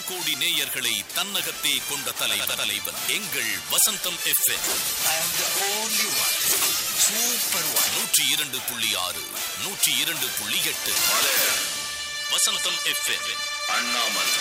கோடி நேயர்களை தன்னகத்தே கொண்ட தலைவர் தலைவர் எங்கள் Vasantham FM I am the only one. Super one. நூற்றி இரண்டு புள்ளி ஆறு நூற்றி இரண்டு புள்ளி எட்டு வசந்தம் எஃப்எம் அண்ணாமலை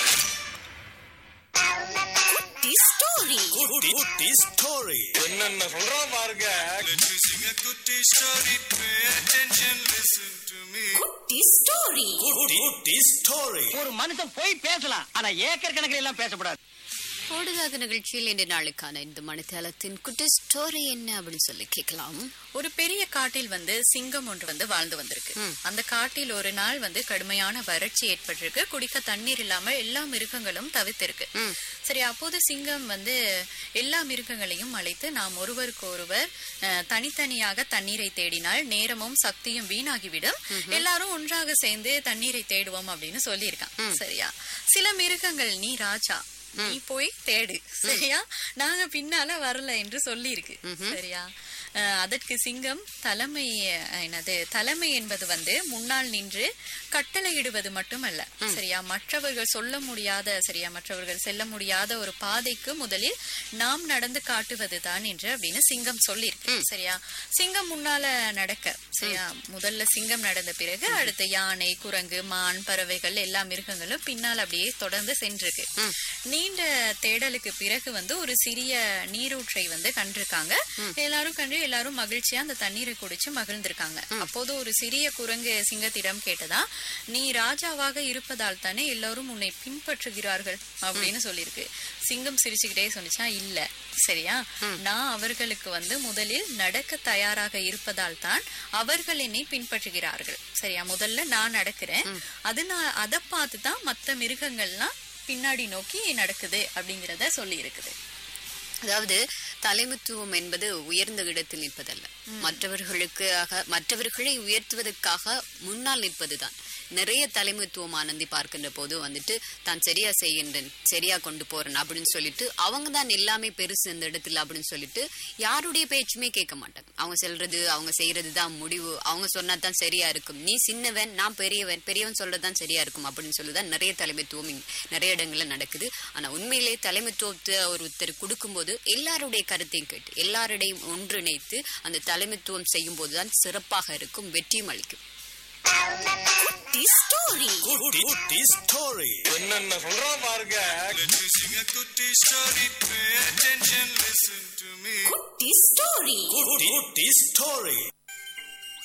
குட்டி ஸ்டோரி குட்டி ஸ்டோரி என்னென்ன சொல்றான் பாருங்க Let me sing a good story. Pay attention, listen to me. குட்டி ஸ்டோரி குட்டி ஸ்டோரி ஒரு மனுஷன் போய் பேசலாம் ஆனா ஏக்கர் கணக்கில் எல்லாம் பேசக்கூடாது ஓடுகாத நிகழ்ச்சியில் இன்று நாளுக்கான இந்த மணித்தளத்தின் குட்டி ஸ்டோரி என்ன அப்படின்னு சொல்லி கேட்கலாம் ஒரு பெரிய காட்டில் வந்து சிங்கம் ஒன்று வந்து வாழ்ந்து வந்திருக்கு அந்த காட்டில் ஒரு நாள் வந்து கடுமையான வறட்சி ஏற்பட்டிருக்கு குடிக்க தண்ணீர் இல்லாம எல்லா மிருகங்களும் தவித்திருக்கு சரி அப்போது சிங்கம் வந்து எல்லா மிருகங்களையும் அழைத்து நாம் ஒருவருக்கு ஒருவர் அஹ், தனித்தனியாக தண்ணீரை தேடினால் நேரமும் சக்தியும் வீணாகிவிடும் எல்லாரும் ஒன்றாக சேர்ந்து தண்ணீரை தேடுவோம் அப்படின்னு சொல்லியிருக்கான் சரியா சில மிருகங்கள் நீ ராஜா நீ போய் தேடு சரியா நாங்க பின்னால வரல என்று சொல்லி இருக்கு சரியா அஹ், அதற்கு சிங்கம் தலைமை அஹ், என்னது தலைமை என்பது வந்து முன்னால் நின்று கட்டளையிடுவது மட்டுமல்ல சரியா மற்றவர்கள் சொல்ல முடியாத சரியா மற்றவர்கள் செல்ல முடியாத ஒரு பாதைக்கு முதலில் நாம் நடந்து காட்டுவது தான் என்று அப்படின்னு சிங்கம் சொல்லியிருக்கு சரியா சிங்கம் முன்னால நடக்க சரியா முதல்ல சிங்கம் நடந்த பிறகு அடுத்து யானை குரங்கு மான் பறவைகள் எல்லா மிருகங்களும் பின்னால் அப்படியே தொடர்ந்து சென்றிருக்கு நீண்ட தேடலுக்கு பிறகு வந்து ஒரு சிறிய நீரூற்றை வந்து கண்டிருக்காங்க எல்லாரும் கண்டு எல்லாரும் மகிழ்ச்சியா அந்த தண்ணீரை குடிச்சு மகிழ்ந்திருக்காங்க அப்போது ஒரு சிறிய குரங்கு சிங்கத்திடம் கேட்டதா நீ ராஜாவாக இருப்பதால் தானே எல்லாரும் உன்னை பின்பற்றுகிறார்கள் அப்படின்னு சொல்லியிருக்கு சிங்கம் சிரிச்சுக்கிட்டே சொன்னிச்சா இல்ல சரியா நான் அவர்களுக்கு வந்து முதலில் நடக்க தயாராக இருப்பதால் தான் அவர்கள் என்னை பின்பற்றுகிறார்கள் சரியா முதல்ல நான் நடக்கிறேன் அது நான் அதை பார்த்து தான் மற்ற மிருகங்கள்லாம் பின்னாடி நோக்கி நடக்குது அப்படிங்கறத சொல்லி இருக்குது அதாவது தலைமைத்துவம் என்பது உயர்ந்த இடத்தில் நிற்பதல்ல மற்றவர்களுக்கு மற்றவர்களை உயர்த்துவதற்காக முன்னால் நிற்பதுதான் நிறைய தலைமைத்துவம் ஆனந்தி பார்க்கின்ற போது வந்துட்டு தான் சரியா செய்கின்றேன் சரியா கொண்டு போறேன் அப்படின்னு சொல்லிட்டு அவங்க தான் எல்லாமே பெருசு இந்த இடத்துல அப்படின்னு சொல்லிட்டு யாருடைய பேச்சுமே கேட்க மாட்டாங்க அவங்க சொல்றது அவங்க செய்யறது தான் முடிவு அவங்க சொன்னா தான் சரியா இருக்கும் நீ சின்னவன் நான் பெரியவன் பெரியவன் சொல்றது தான் சரியா இருக்கும் அப்படின்னு சொல்லிதான் நிறைய தலைமைத்துவம் இங்க நிறைய இடங்கள்ல நடக்குது ஆனா உண்மையிலே தலைமைத்துவத்தை ஒருத்தர் கொடுக்கும்போது எல்லாருடைய கருத்தையும் கேட்டு எல்லாருடையும் ஒன்றிணைத்து அந்த தலைமைத்துவம் செய்யும் போதுதான் சிறப்பாக இருக்கும் வெற்றியும் அளிக்கும் குட்டி ஸ்டோரி குட்டி ஸ்டோரி என்னென்ன சொல்றான் பாருங்க Let me sing a good story. Pay attention, listen to me. குட்டி ஸ்டோரி குட்டி ஸ்டோரி